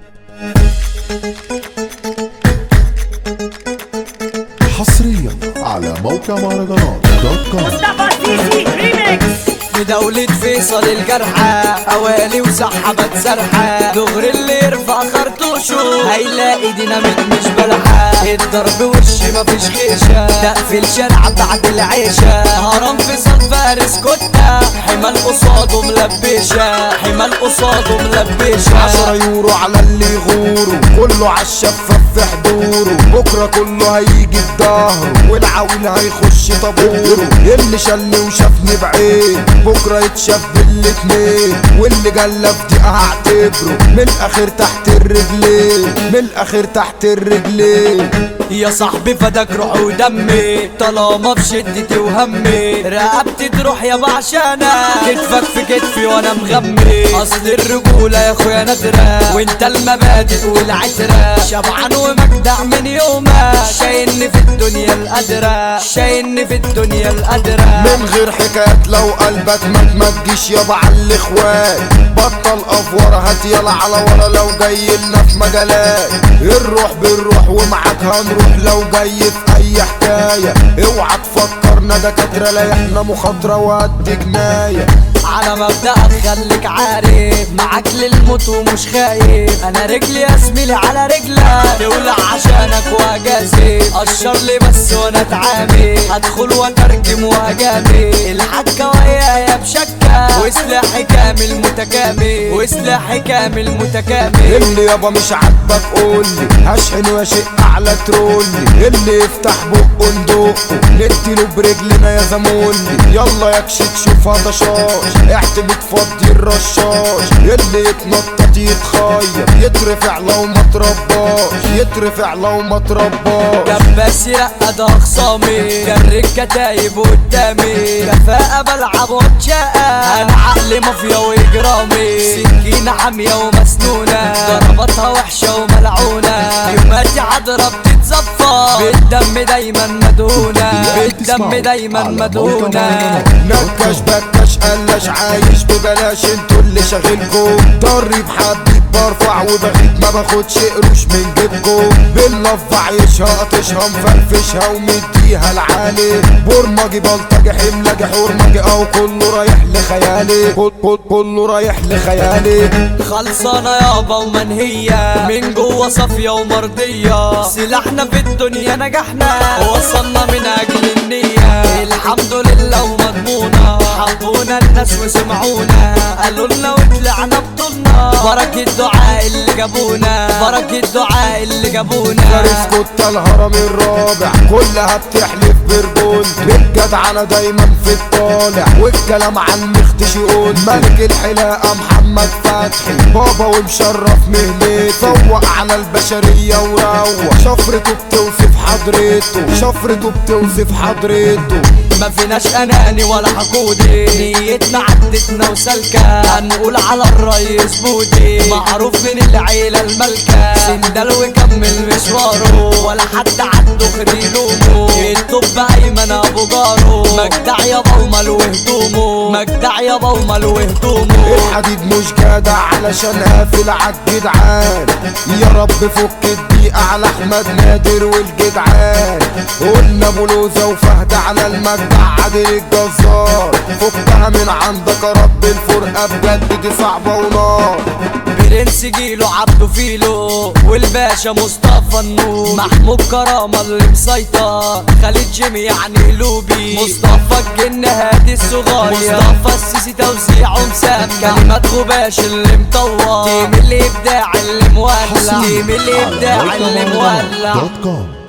حصريا على موقع مهرجانات دوت كوم مصطفى سيسي ريميكس في دولة فيصل الجرحى أوالي وسحبت سرحى دغري اللي يرفع خرطوشه هيلاقي ديناميت مش بلحة الضرب وش مفيش خيشة تقفل شارع بعد العيشة هرم فيصل فارس كتة حمال قصاده ملبشة حمال قصاده ملبشة عشرة يورو على اللي يغوروا كله عالشفاف في حضوره بكرة كله هيجي بظهره والعويل هيخش طابوره اللي شالني وشافني بعين بكرة يتشاف بالاتنين واللي جلى في دقيقة هعتبره من الآخر تحت الرجلين من الآخر تحت الرجلين يا صاحبي فداك روحي ودمي طالما في شدتي وهمي رقبتي تروح يا بعشانة كتفك في كتفي وانا مغمي اصل الرجولة يا اخويا نادرة وانت المبادئ والعترة شبعان ومجدع من يومك شايلني في الدنيا القادرة شايلني في الدنيا القادرة من غير حكايات لو قلبك مات ما تجيش يابا على الاخوات بطل افوار هات يلا على ورا لو جاي لنا في مجالات الروح بالروح ومعاك هنروح لو جاي في اي حكايه اوعى تفكرنا دكاتره لا احنا مخاطره وقد جنايه على مبدأك خليك عارف معاك للموت ومش خايف انا رجلي يا زميلي على رجلك تولع عشانك واجازف قشر لي بس وانا اتعامل هدخل واترجم واجامل الحكة ويايا بشكة وسلاحي كامل متكامل وسلاحي كامل متكامل اللي يابا مش عاجبك قولي هشحن واشق على ترولي اللي يفتح بقه ندقه نديله برجلنا يا زمولي يلا يكش تشوف هذا شاش احتمي تفضي الرشاش اللي يتنطط يتخير يترفع لو ما ترباش يترفع لو ما ترباش دباس يرقد اخصامي جرك كتايب قدامي كفاءة بلعب واتشقى انا عقلي مافيا واجرامي سكينة عمية ومسنونة ضربتها وحشة وملعونة يوماتي عضرة بتتزفر بالدم دايما مدهونة بالدم دايما مدهونة نكش بكش قلش عايش ببلاش انتوا اللي شاغلكم ضري بحبيب برفع وبغيت ما باخدش قروش من جيبكم باللف عايشها قطشها مفرفشها ومديها لعالي برمجي بلطجي حملجي حرمجي او كله رايح لخيالي كل كل كله رايح لخيالي خلصانة يابا ومنهية من جوه صافية ومرضية سلاحنا في الدنيا نجحنا وصلنا من أجل النية الحمد لله ومضمونة حبونا الناس وسمعونا قالوا لنا وطلعنا بطولنا بركة دعاء اللي جابونا بركة دعاء اللي جابونا فارس كنت الهرم الرابع كلها بتحلف برجول الجدعنة دايما في الطالع والكلام عن مختش يقول ملك الحلاقة محمد فتحي بابا ومشرف مهنته فوق على البشرية وروق شفرته بتوصف حضرته شفرته بتوصف حضرته ما فيناش اناني ولا حقودي نيتنا عدتنا وسالكة هنقول على الريس بودي معروف من العيلة الملكة سندل وكمل مشواره ولا حد عنده خديلومه الطب ايمن ابو جاره مجدع يابا ومال وهدومه مجدع يابا ومال وهدومه الحديد مش جدع علشان قافل عالجدعان يا رب فك الضيقة على احمد نادر والجدعان قلنا بلوزة وفهد على المجدع عادل الجزار فكها من عندك يا رب الفرقة بجد دي صعبة ونار برنس جيلو عبده فيلو والباشا مصطفى النور محمود كرامة اللي مسيطر خالد جيمي يعني قلوبي مصطفى الجن هادي الصغير مصطفى السيسي توزيعه مسمى كلمات غباش اللي مطور تيم الابداع اللي مولع تيم الابداع اللي مولع دوت كوم